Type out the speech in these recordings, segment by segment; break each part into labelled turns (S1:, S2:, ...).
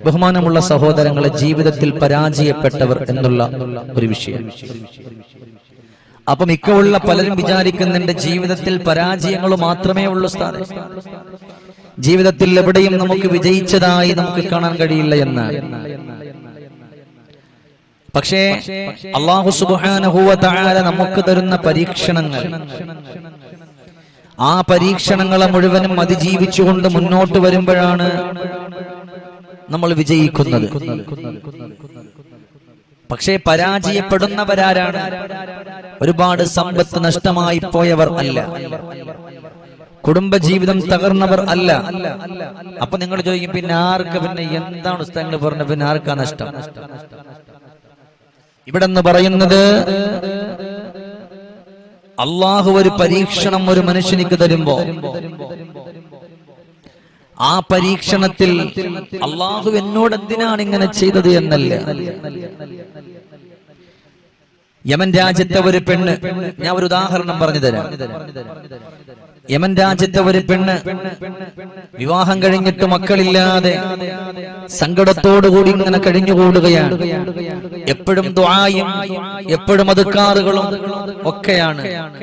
S1: ബഹുമാനമുള്ള സഹോദരങ്ങളെ ജീവിതത്തിൽ പരാജയപ്പെട്ടവർ എന്നുള്ള ഒരു വിഷയം അപ്പൊ മിക്കവുള്ള പലരും വിചാരിക്കുന്നുണ്ട് ജീവിതത്തിൽ പരാജയങ്ങൾ മാത്രമേ ഉള്ളൂ സ്ഥാനം ജീവിതത്തിൽ എവിടെയും നമുക്ക് വിജയിച്ചതായി നമുക്ക് കാണാൻ കഴിയില്ല എന്നാണ് പക്ഷേ അള്ളാഹു സുബാനഹുവ താര നമുക്ക് തരുന്ന പരീക്ഷണങ്ങൾ ആ പരീക്ഷണങ്ങളെ മുഴുവനും അതിജീവിച്ചുകൊണ്ട് മുന്നോട്ട് വരുമ്പോഴാണ് നമ്മൾ വിജയിക്കുന്നത് പക്ഷേ പരാജയപ്പെടുന്നവരാരാണ് ഒരുപാട് സമ്പത്ത് നഷ്ടമായി പോയവർ അല്ല കുടുംബജീവിതം തകർന്നവർ അല്ല അപ്പൊ നിങ്ങൾ ചോദിക്കും പിന്നെ ആർക്ക് പിന്നെ എന്താണ് പുസ്തകങ്ങൾ പറഞ്ഞ പിന്നെ ആർക്കാ നഷ്ടം ഇവിടെ നിന്ന് പറയുന്നത് അള്ളാഹു ഒരു പരീക്ഷണം ഒരു മനുഷ്യനിക്ക് തരുമ്പോ ആ പരീക്ഷണത്തിൽ അള്ളാഹു എന്നോട് എന്തിനാണ് ഇങ്ങനെ ചെയ്തത് എന്നല്ല യമൻ രാജ്യത്തെ ഒരു പെണ്ണ് ഞാൻ ഒരു ഉദാഹരണം പറഞ്ഞു തരാം യമൻ രാജ്യത്തെ ഒരു പെണ്ണ് വിവാഹം കഴിഞ്ഞിട്ട് മക്കളില്ലാതെ സങ്കടത്തോടുകൂടി ഇങ്ങനെ കഴിഞ്ഞുകൂടുകയാണ് എപ്പോഴും ദ്വായും എപ്പോഴും അതുക്കാറുകളും ഒക്കെയാണ്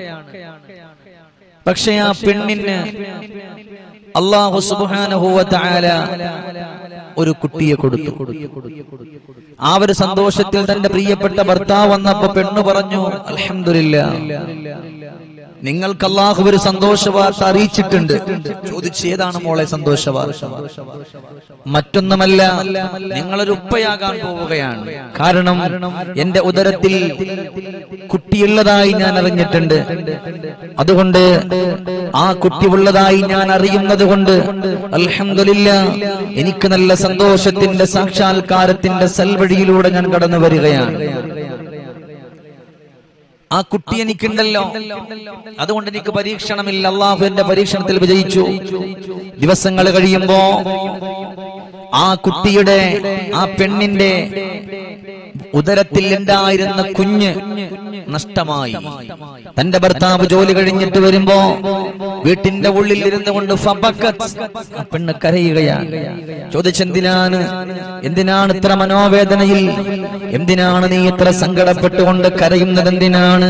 S1: പക്ഷെ ആ പെണ്ണിന് അള്ളാഹു സുബാനഹുവ താല ഒരു കുട്ടിയെ കൊടുത്തു ആ ഒരു സന്തോഷത്തിൽ തന്റെ പ്രിയപ്പെട്ട ഭർത്താവ് വന്നപ്പോ പെണ്ണ് പറഞ്ഞു അലഹമില്ല നിങ്ങൾക്ക് അള്ളാഹു ഒരു സന്തോഷ വാർത്ത അറിയിച്ചിട്ടുണ്ട് ചോദിച്ചു ഏതാണ് മോളെ സന്തോഷ വാർത്ത മറ്റൊന്നുമല്ല നിങ്ങളൊരു ഉപ്പയാകാൻ പോവുകയാണ് കാരണം എന്റെ ഉദരത്തിൽ കുട്ടിയുള്ളതായി ഞാൻ അറിഞ്ഞിട്ടുണ്ട് അതുകൊണ്ട് ആ കുട്ടി ഉള്ളതായി ഞാൻ അറിയുന്നത് കൊണ്ട് അൽഹംദുലില്ല എനിക്ക് നല്ല സന്തോഷത്തിന്റെ സാക്ഷാത്കാരത്തിന്റെ സൽവഴിയിലൂടെ ഞാൻ കടന്നു വരികയാണ് ആ കുട്ടി എനിക്കുണ്ടല്ലോ അതുകൊണ്ട് എനിക്ക് പരീക്ഷണമില്ല അള്ളാഹു എന്റെ പരീക്ഷണത്തിൽ വിജയിച്ചു ദിവസങ്ങൾ കഴിയുമ്പോ ആ കുട്ടിയുടെ ആ പെണ്ണിന്റെ ഉദരത്തിൽ ഉണ്ടായിരുന്ന കുഞ്ഞ് നഷ്ടമായി തന്റെ ഭർത്താവ് ജോലി കഴിഞ്ഞിട്ട് വരുമ്പോ വീട്ടിന്റെ ഉള്ളിൽ ഇരുന്നു കൊണ്ട് ഫബക്കത്ത് ആ പെണ്ണ് കരയുകയാണ് ചോദിച്ചെന്തിനാണ് എന്തിനാണ് ഇത്ര മനോവേദനയിൽ എന്തിനാണ് നീ ഇത്ര സങ്കടപ്പെട്ടുകൊണ്ട് കരയുന്നത് എന്തിനാണ്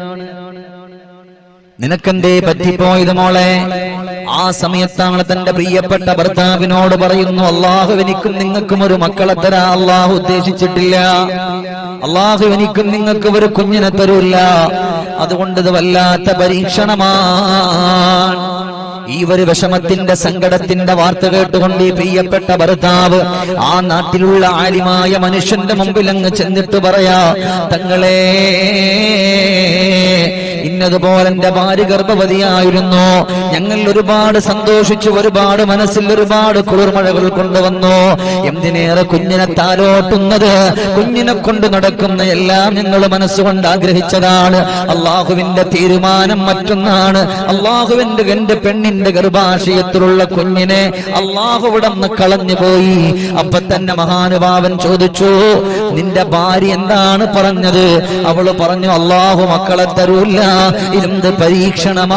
S1: നിനക്കെന്തേ പറ്റിപ്പോയത് മോളെ ആ സമയത്താണ് തന്റെ പ്രിയപ്പെട്ട ഭർത്താവിനോട് പറയുന്നു അള്ളാഹു എനിക്കും നിങ്ങൾക്കും ഒരു മക്കളെ തരാ അള്ളാഹു ഉദ്ദേശിച്ചിട്ടില്ല അള്ളാഹു എനിക്കും നിങ്ങൾക്കും ഒരു കുഞ്ഞിനെ തരൂല്ല അതുകൊണ്ട് ഇത് വല്ലാത്ത പരീക്ഷണമാണ് ഈ ഒരു വിഷമത്തിന്റെ സങ്കടത്തിന്റെ വാർത്ത കേട്ടുകൊണ്ട് ഈ പ്രിയപ്പെട്ട ഭർത്താവ് ആ നാട്ടിലുള്ള ആലിമായ മനുഷ്യന്റെ മുമ്പിൽ അങ്ങ് ചെന്നിട്ട് പറയാ തങ്ങളെ ഇന്നതുപോലെ എന്റെ ഭാര്യ ഗർഭവതിയായിരുന്നു ഞങ്ങൾ ഒരുപാട് സന്തോഷിച്ചു ഒരുപാട് മനസ്സിൽ ഒരുപാട് കുളിർമഴകൾ കൊണ്ടുവന്നു എന്തിനേറെ കുഞ്ഞിനെ താലോട്ടുന്നത് കുഞ്ഞിനെ കൊണ്ട് നടക്കുന്ന എല്ലാം ഞങ്ങൾ മനസ്സുകൊണ്ട് ആഗ്രഹിച്ചതാണ് അള്ളാഹുവിന്റെ തീരുമാനം മറ്റൊന്നാണ് അള്ളാഹുവിന്റെ എന്റെ പെണ്ണിന്റെ ഗർഭാശയത്തിലുള്ള കുഞ്ഞിനെ അള്ളാഹു ഇവിടെ നിന്ന് കളഞ്ഞു പോയി അപ്പൊ തന്നെ മഹാനുഭാവൻ ചോദിച്ചു നിന്റെ ഭാര്യ എന്താണ് പറഞ്ഞത് അവള് പറഞ്ഞു അള്ളാഹു മക്കളെ തരൂല്ല ഇതെന്ത് പരീക്ഷണമാ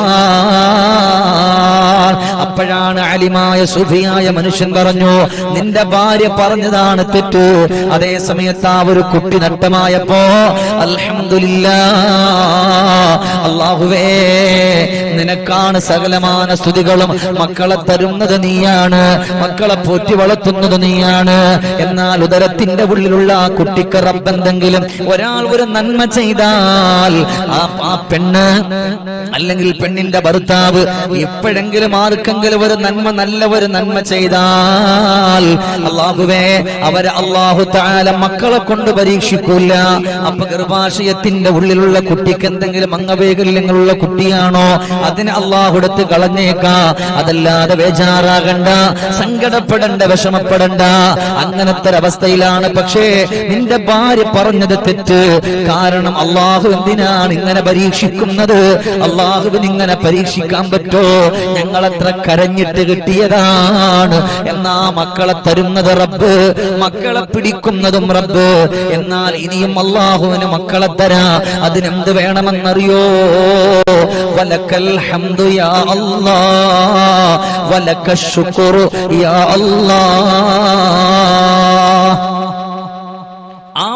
S1: അപ്പോഴാണ് അലിമായ സുഫിയായ മനുഷ്യൻ പറഞ്ഞു നിന്റെ ഭാര്യ പറഞ്ഞതാണ് തെറ്റ് അതേ സമയത്ത് ആ ഒരു കുട്ടി നഷ്ടമായപ്പോ അൽഹംദുലില്ല അള്ളാഹുവേ നിനക്കാണ് സകലമാന സ്തുതികളും മക്കളെ തരുന്നത് നീയാണ് മക്കളെ പോറ്റി വളർത്തുന്നത് നീയാണ് എന്നാൽ ഉദരത്തിന്റെ ഉള്ളിലുള്ള ആ കുട്ടിക്ക് റബ്ബെന്തെങ്കിലും ഒരാൾ ഒരു നന്മ ചെയ്താൽ ആ ആ പെണ്ണ് അല്ലെങ്കിൽ പെണ്ണിന്റെ ഭർത്താവ് എപ്പോഴെങ്കിലും ആർക്കെങ്കിലും ഒരു നന്മ നല്ല ഒരു നന്മ ചെയ്താൽ അള്ളാഹുവേ അവരെ അള്ളാഹു താല മക്കളെ കൊണ്ട് പരീക്ഷിക്കൂല അപ്പൊ ഗർഭാശയത്തിന്റെ ഉള്ളിലുള്ള കുട്ടിക്ക് എന്തെങ്കിലും അംഗവൈകല്യങ്ങളുള്ള കുട്ടിയാണോ അതിനെ അള്ളാഹു എടുത്ത് കളഞ്ഞേക്കാ അതല്ലാതെ ബേജാറാകണ്ട സങ്കടപ്പെടണ്ട വിഷമപ്പെടണ്ട അങ്ങനത്തെ ഒരവസ്ഥയിലാണ് പക്ഷേ നിന്റെ ഭാര്യ പറഞ്ഞത് തെറ്റ് കാരണം അള്ളാഹു എന്തിനാണ് ഇങ്ങനെ പരീക്ഷിക്കുന്നത് അള്ളാഹുവിന് ഇങ്ങനെ പരീക്ഷിക്കാൻ പറ്റോ ഞങ്ങളെത്ര കരഞ്ഞിട്ട് കിട്ടിയതാണ് എന്നാ മക്കളെ തരുന്നത് റബ്ബ് മക്കളെ പിടിക്കുന്നതും റബ്ബ് എന്നാൽ ഇനിയും അള്ളാഹുവിന് മക്കളെ തരാ അതിനെന്ത് വേണമെന്നറിയോ വലക്കൽ ഹംദു യാ അല്ലാ വലക്ക ശുക്റു യാ അല്ലാ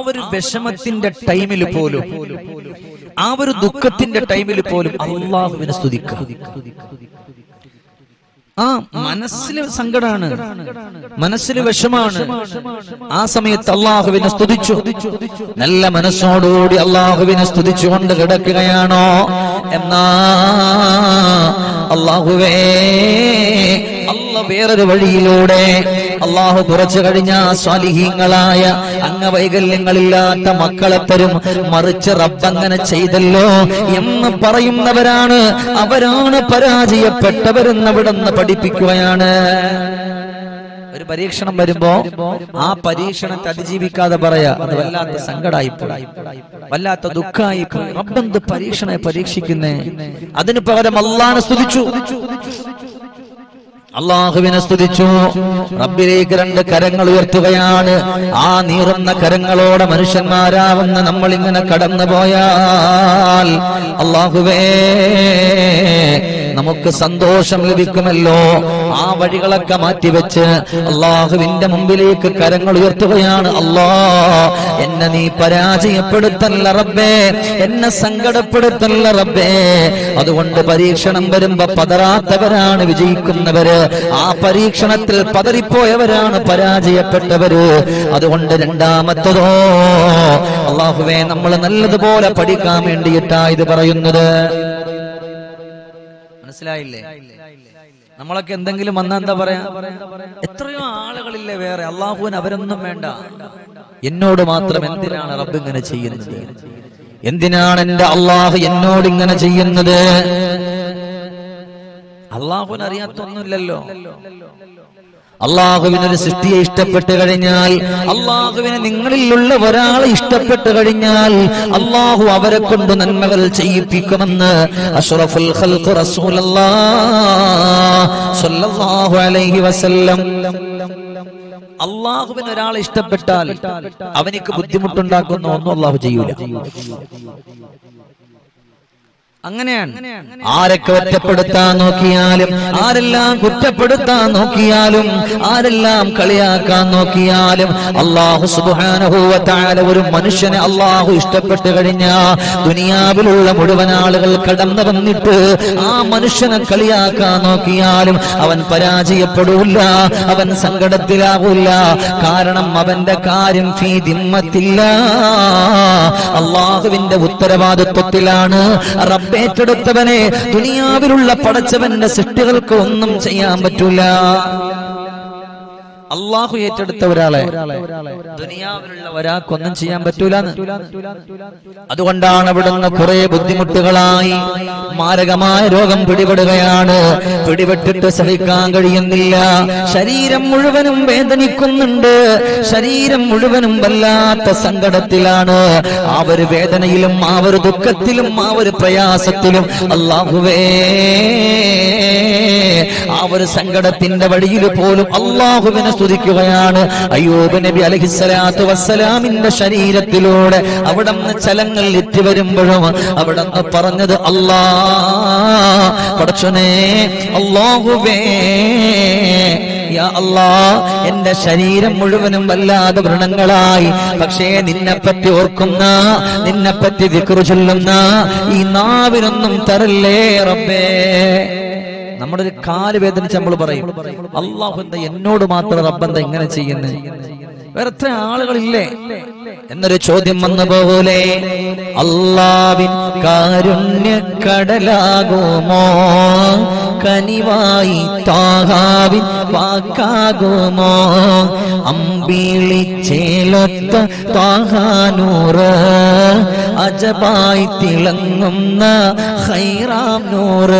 S1: ഒരു വിഷമത്തിന്റെ ടൈമിൽ പോലും ആ ഒരു ദുഃഖത്തിന്റെ ടൈമിൽ പോലും അള്ളാഹുവിനെ സ്തുതിക്കുക ആ മനസ്സിന് സങ്കടാണ് മനസ്സിന് വിഷമാണ് ആ സമയത്ത് അള്ളാഹുവിനെ സ്തുതിച്ചു നല്ല മനസ്സോടുകൂടി അള്ളാഹുവിനെ സ്തുതിച്ചുകൊണ്ട് കിടക്കുകയാണോ എന്നാ അള്ളാഹുവേ അല്ല വേറൊരു വഴിയിലൂടെ അള്ളാഹു കുറച്ചു കഴിഞ്ഞ സ്വാലിഹീങ്ങളായ അംഗവൈകല്യങ്ങളില്ലാത്ത മക്കളെ തരും മറിച്ച് റബ്ബങ്ങനെ ചെയ്തല്ലോ എന്ന് പറയുന്നവരാണ് അവരാണ് പരാജയപ്പെട്ടവരെന്ന് അവിടുന്ന് പഠിപ്പിക്കുകയാണ് ഒരു പരീക്ഷണം വരുമ്പോ ആ പരീക്ഷണത്തെ അതിജീവിക്കാതെ പറയാ അത് വല്ലാത്ത സങ്കടായി പോയി വല്ലാത്ത ദുഃഖമായി പോയി റബ്ബെന്ത് പരീക്ഷണെ പരീക്ഷിക്കുന്നേ അതിന് പകരം അള്ളാനെ സ്തുതിച്ചു അള്ളാഹുവിനെ സ്തുതിച്ചു റബ്ബിലേക്ക് രണ്ട് കരങ്ങൾ ഉയർത്തുകയാണ് ആ നീറുന്ന കരങ്ങളോടെ മനുഷ്യന്മാരാവുന്ന നമ്മൾ ഇങ്ങനെ കടന്നു പോയാൽ അള്ളാഹുവേ നമുക്ക് സന്തോഷം ലഭിക്കുമല്ലോ ആ വഴികളൊക്കെ മാറ്റിവെച്ച് അള്ളാഹുവിന്റെ മുമ്പിലേക്ക് കരങ്ങൾ ഉയർത്തുകയാണ് അല്ലാ എന്നെ നീ പരാജയപ്പെടുത്തല്ല റബ്ബേ എന്നെ സങ്കടപ്പെടുത്തല്ല റബ്ബേ അതുകൊണ്ട് പരീക്ഷണം വരുമ്പോ പതറാത്തവരാണ് വിജയിക്കുന്നവര് ആ പരീക്ഷണത്തിൽ പതറിപ്പോയവരാണ് പരാജയപ്പെട്ടവര് അതുകൊണ്ട് രണ്ടാമത്തതോ അള്ളാഹുവേ നമ്മൾ നല്ലതുപോലെ പഠിക്കാൻ വേണ്ടിയിട്ടാ ഇത് പറയുന്നത് മനസ്സിലായില്ലേ നമ്മളൊക്കെ എന്തെങ്കിലും വന്നാ എന്താ പറയാ എത്രയോ ആളുകളില്ലേ വേറെ അള്ളാഹുവിന് അവരൊന്നും വേണ്ട എന്നോട് മാത്രം എന്തിനാണ് റബ്ബ് ഇങ്ങനെ ചെയ്യുന്നത് എന്തിനാണ് എന്റെ അള്ളാഹു എന്നോട് ഇങ്ങനെ ചെയ്യുന്നത് അള്ളാഹുവിന് അറിയാത്തൊന്നുമില്ലല്ലോ അള്ളാഹുവിനൊരു സൃഷ്ടിയെ ഇഷ്ടപ്പെട്ട് കഴിഞ്ഞാൽ അള്ളാഹുവിന് നിങ്ങളിലുള്ള ഒരാളെ ഇഷ്ടപ്പെട്ട് കഴിഞ്ഞാൽ അള്ളാഹു അവരെ കൊണ്ട് നന്മകൾ ചെയ്യിപ്പിക്കുമെന്ന് അഷ്റഫുൽ ഖൽഖ് റസൂലല്ലാഹ് സ്വല്ലല്ലാഹു അലൈഹി വസല്ലം അള്ളാഹുവിന് ഒരാളെ ഇഷ്ടപ്പെട്ടാൽ അവനിക്ക് ബുദ്ധിമുട്ടുണ്ടാക്കുന്ന ഒന്നും അള്ളാഹു ചെയ്യൂല അങ്ങനെയാണ് ആരൊക്കെ ഒറ്റപ്പെടുത്താൻ നോക്കിയാലും ആരെല്ലാം കുറ്റപ്പെടുത്താൻ നോക്കിയാലും ആരെല്ലാം കളിയാക്കാൻ നോക്കിയാലും അള്ളാഹു സുബാനഹൂവത്താല ഒരു മനുഷ്യനെ അള്ളാഹു ഇഷ്ടപ്പെട്ട് കഴിഞ്ഞ ദുനിയാവിലുള്ള മുഴുവൻ ആളുകൾ കടന്നു വന്നിട്ട് ആ മനുഷ്യനെ കളിയാക്കാൻ നോക്കിയാലും അവൻ പരാജയപ്പെടൂല അവൻ സങ്കടത്തിലാകൂല കാരണം അവന്റെ കാര്യം ഫീ ദിമ്മത്തില്ല അള്ളാഹുവിന്റെ ഉത്തരവാദിത്വത്തിലാണ് റബ്ബേറ്റെടുത്തവനെ ദുനിയാവിലുള്ള പടച്ചവന്റെ സൃഷ്ടികൾക്ക് ഒന്നും ചെയ്യാൻ പറ്റൂല അള്ളാഹു ഏറ്റെടുത്ത ഒരാളെ ദുനിയാവിലുള്ള ഒരാൾക്കൊന്നും ചെയ്യാൻ പറ്റൂല അതുകൊണ്ടാണ് അവിടുന്ന് കുറെ ബുദ്ധിമുട്ടുകളായി മാരകമായ രോഗം പിടിപെടുകയാണ് പിടിപെട്ടിട്ട് സഹിക്കാൻ കഴിയുന്നില്ല ശരീരം മുഴുവനും വേദനിക്കുന്നുണ്ട് ശരീരം മുഴുവനും വല്ലാത്ത സങ്കടത്തിലാണ് ആ ഒരു വേദനയിലും ആ ഒരു ദുഃഖത്തിലും ആ ഒരു പ്രയാസത്തിലും അള്ളാഹുവേ ആ ഒരു സങ്കടത്തിന്റെ വഴിയിൽ പോലും അള്ളാഹുവിനെ സ്തുതിക്കുകയാണ് അയ്യൂബ് നബി അലഹിസ്സലാത്തു വസ്സലാമിന്റെ ശരീരത്തിലൂടെ അവിടെ നിന്ന് ചലങ്ങൾ എത്തി വരുമ്പോഴും അവിടെ നിന്ന് പറഞ്ഞത് അല്ലാ പടച്ചനെ അള്ളാഹുവേ യാ അല്ലാ എന്റെ ശരീരം മുഴുവനും വല്ലാതെ വ്രണങ്ങളായി പക്ഷേ നിന്നെപ്പറ്റി ഓർക്കുന്ന നിന്നെപ്പറ്റി വിക്രു ചൊല്ലുന്ന ഈ നാവിനൊന്നും തരല്ലേ റബ്ബേ നമ്മുടെ ഒരു കാല് വേദനിച്ച് നമ്മൾ പറയും അള്ളാഹു എന്താ എന്നോട് മാത്രം റബ്ബെന്താ ഇങ്ങനെ ചെയ്യുന്നത് വേറെ എത്ര ആളുകളില്ലേ എന്നൊരു ചോദ്യം വന്ന പോലെ അള്ളാവിൻ കാരുണ്യ കടലാകുമോ കനിവായി താഹാവിൻ വാക്കാകുമോ അമ്പിളിച്ചേലൊത്ത താഹാനൂറ് അജബായി തിളങ്ങുന്ന ഹൈറാം നൂറ്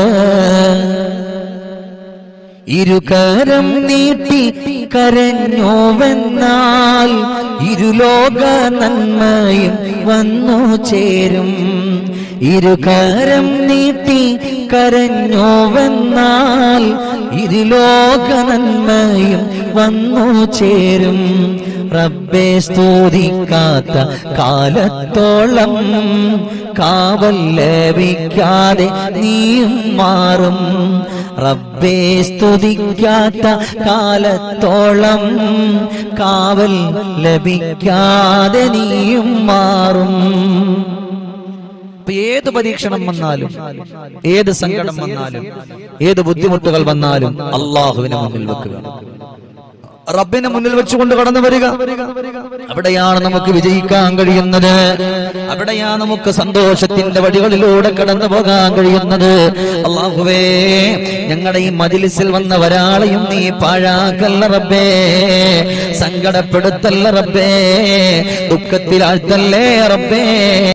S1: ഇരുകരം നീട്ടി കരഞ്ഞോവെന്നാൽ ഇരുലോക നന്മയും വന്നു ചേരും ഇരുകരം നീട്ടി കരഞ്ഞോവെന്നാൽ ഇരുലോക നന്മയും വന്നു ചേരും റബ്ബെ സ്തുതിക്കാത്ത കാലത്തോളം കാവൽ ലഭിക്കാതെ നീയും മാറും റബ്ബേ സ്തുതിക്കാത്ത കാലത്തോളം കാവൽ ലഭിക്കാതെ നീയും മാറും ഇപ്പൊ ഏത് പരീക്ഷണം വന്നാലും ഏത് സങ്കടം വന്നാലും ഏത് ബുദ്ധിമുട്ടുകൾ വന്നാലും അള്ളാഹുവിനെ മുന്നിൽ വെക്കുക റബ്ബിനെ മുന്നിൽ വെച്ചുകൊണ്ട് കടന്നു വരിക അവിടെയാണ് നമുക്ക് വിജയിക്കാൻ കഴിയുന്നത് അവിടെയാണ് നമുക്ക് സന്തോഷത്തിന്റെ വഴികളിലൂടെ കടന്നു പോകാൻ കഴിയുന്നത് അള്ളാഹുവേ ഞങ്ങളുടെ ഈ മജിലിസിൽ വന്ന ഒരാളെയും നീ പാഴാക്കല്ല റബ്ബേ സങ്കടപ്പെടുത്തല്ല റബ്ബേ ദുഃഖത്തിലാഴ്ത്തല്ലേ റബ്ബേ